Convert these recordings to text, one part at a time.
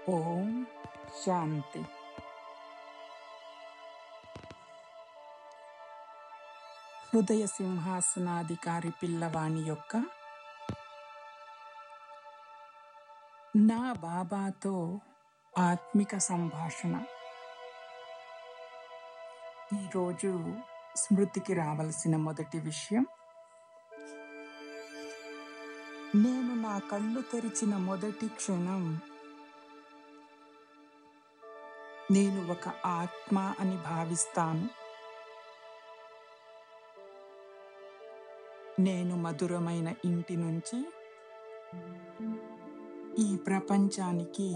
ఓం శాంతి హృదయ సింహాసనాధికారి పిల్లవాణి యొక్క నా బాబాతో ఆత్మిక సంభాషణ ఈరోజు స్మృతికి రావలసిన మొదటి విషయం నేను నా కళ్ళు తెరిచిన మొదటి క్షణం నేను ఒక ఆత్మ అని భావిస్తాను నేను మధురమైన ఇంటి నుంచి ఈ ప్రపంచానికి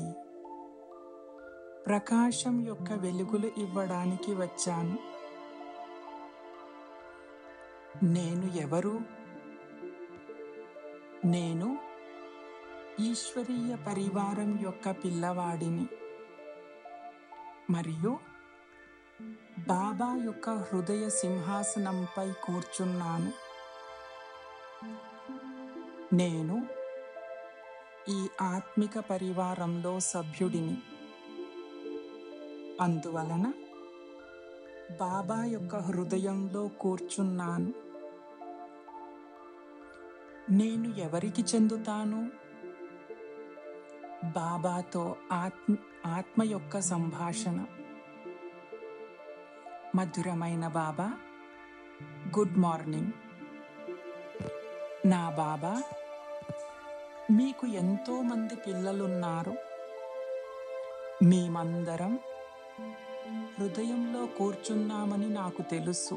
ప్రకాశం యొక్క వెలుగులు ఇవ్వడానికి వచ్చాను నేను ఎవరు నేను ఈశ్వరీయ పరివారం యొక్క పిల్లవాడిని మరియు బాబా యొక్క హృదయ సింహాసనంపై కూర్చున్నాను నేను ఈ ఆత్మిక పరివారంలో సభ్యుడిని అందువలన బాబా యొక్క హృదయంలో కూర్చున్నాను నేను ఎవరికి చెందుతాను బాబాతో ఆత్మ ఆత్మ యొక్క సంభాషణ మధురమైన బాబా గుడ్ మార్నింగ్ నా బాబా మీకు ఎంతో మంది పిల్లలున్నారు మేమందరం హృదయంలో కూర్చున్నామని నాకు తెలుసు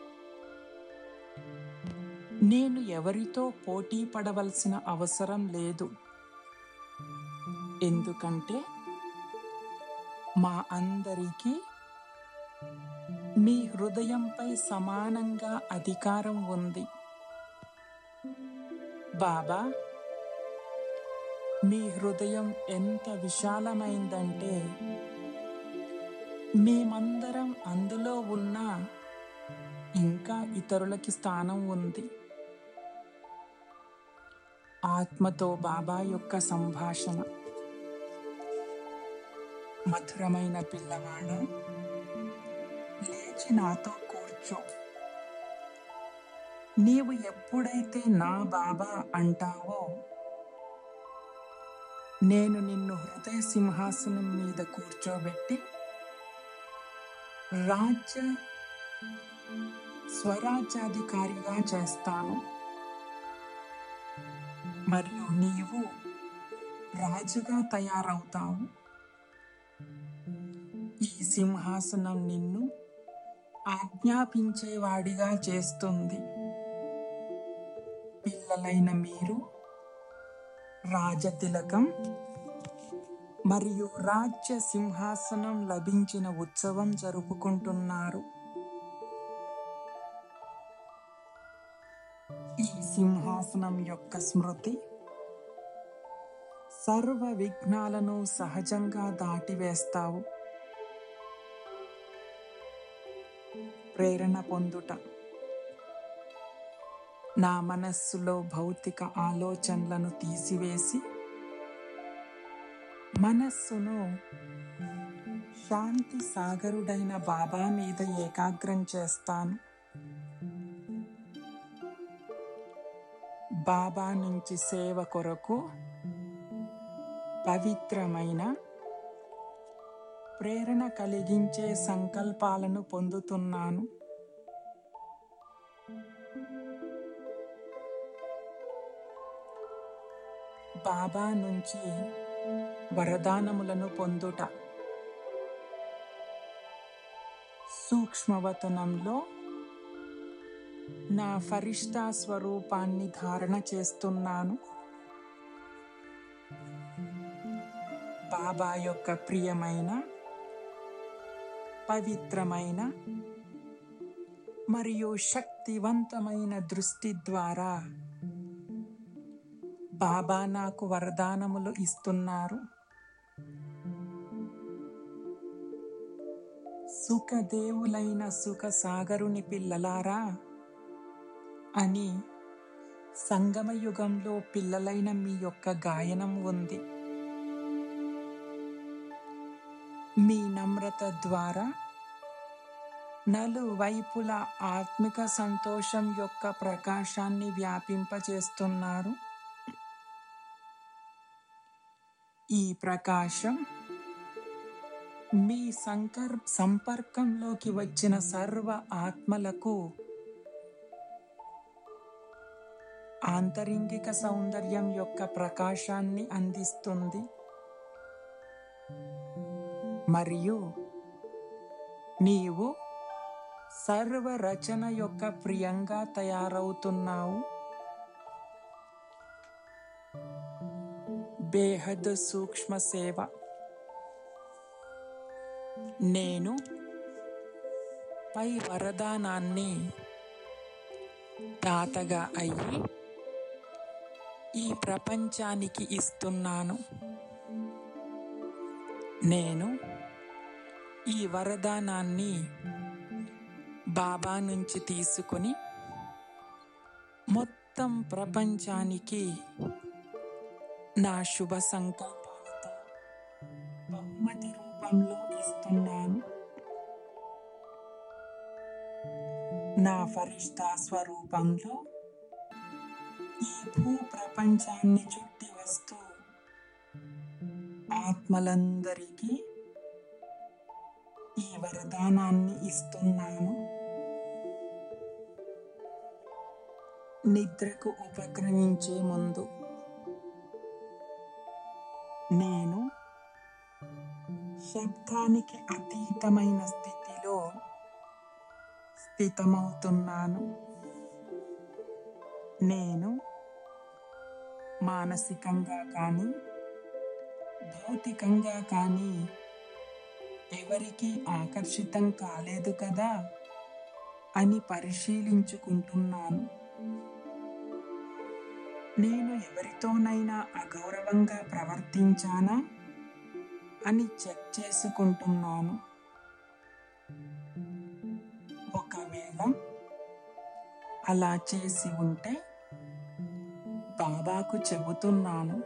నేను ఎవరితో పోటీ పడవలసిన అవసరం లేదు ఎందుకంటే మా అందరికీ మీ హృదయంపై సమానంగా అధికారం ఉంది బాబా మీ హృదయం ఎంత విశాలమైందంటే మేమందరం అందులో ఉన్నా ఇంకా ఇతరులకి స్థానం ఉంది ఆత్మతో బాబా యొక్క సంభాషణ మధురమైన పిల్లవాడు లేచి నాతో కూర్చో నీవు ఎప్పుడైతే నా బాబా అంటావో నేను నిన్ను హృదయ సింహాసనం మీద కూర్చోబెట్టి రాజ్య స్వరాజ్యాధికారిగా చేస్తాను మరియు నీవు రాజుగా తయారవుతావు ఈ సింహాసనం నిన్ను ఆజ్ఞాపించేవాడిగా చేస్తుంది పిల్లలైన మీరు రాజతిలకం మరియు రాజ్య సింహాసనం లభించిన ఉత్సవం జరుపుకుంటున్నారు ఈ సింహాసనం యొక్క స్మృతి సర్వ విఘ్నాలను సహజంగా దాటివేస్తావు ప్రేరణ పొందుట నా మనస్సులో భౌతిక ఆలోచనలను తీసివేసి మనస్సును శాంతి సాగరుడైన బాబా మీద ఏకాగ్రం చేస్తాను బాబా నుంచి సేవ కొరకు పవిత్రమైన ప్రేరణ కలిగించే సంకల్పాలను పొందుతున్నాను బాబా నుంచి వరదానములను పొందుట సూక్ష్మవతనంలో నా ఫరిష్తా స్వరూపాన్ని ధారణ చేస్తున్నాను బాబా యొక్క ప్రియమైన పవిత్రమైన మరియు శక్తివంతమైన దృష్టి ద్వారా బాబా నాకు వరదానములు ఇస్తున్నారు సుఖదేవులైన సుఖ సాగరుని పిల్లలారా అని సంగమయుగంలో పిల్లలైన మీ యొక్క గాయనం ఉంది మీ నమ్రత ద్వారా నలువైపుల ఆత్మిక సంతోషం యొక్క ప్రకాశాన్ని వ్యాపింపచేస్తున్నారు ఈ ప్రకాశం మీ సంకర్ సంపర్కంలోకి వచ్చిన సర్వ ఆత్మలకు ఆంతరింగిక సౌందర్యం యొక్క ప్రకాశాన్ని అందిస్తుంది మరియు నీవు సర్వ రచన యొక్క ప్రియంగా తయారవుతున్నావు బేహద్ సూక్ష్మ సేవ నేను పై వరదానాన్ని దాతగా అయ్యి ఈ ప్రపంచానికి ఇస్తున్నాను నేను ఈ వరదానాన్ని బాబా నుంచి తీసుకుని మొత్తం ప్రపంచానికి నా శుభ సంకల్పాలతో బహుమతి రూపంలో ఇస్తున్నాను నా ఫరిష్తా స్వరూపంలో ఈ భూ ప్రపంచాన్ని చుట్టి వస్తూ ఆత్మలందరికీ ఈ వరదానాన్ని ఇస్తున్నాను నిద్రకు ఉపక్రమించే ముందు నేను శబ్దానికి అతీతమైన స్థితిలో స్థితమవుతున్నాను నేను మానసికంగా కానీ భౌతికంగా కానీ ఎవరికి ఆకర్షితం కాలేదు కదా అని పరిశీలించుకుంటున్నాను నేను ఎవరితోనైనా అగౌరవంగా ప్రవర్తించానా అని చెక్ చేసుకుంటున్నాను ఒకవేళ అలా చేసి ఉంటే బాబాకు చెబుతున్నాను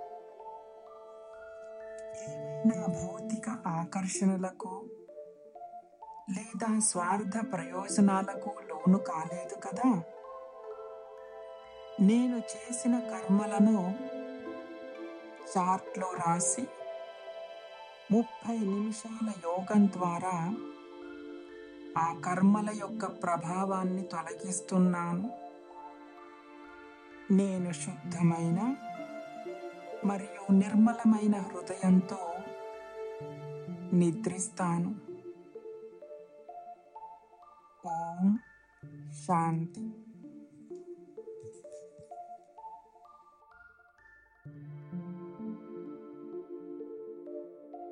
ఏమైనా భౌతిక ఆకర్షణలకు లేదా స్వార్థ ప్రయోజనాలకు లోను కాలేదు కదా నేను చేసిన కర్మలను చార్ట్లో రాసి ముప్పై నిమిషాల యోగం ద్వారా ఆ కర్మల యొక్క ప్రభావాన్ని తొలగిస్తున్నాను నేను శుద్ధమైన మరియు నిర్మలమైన హృదయంతో నిద్రిస్తాను ఓం శాంతి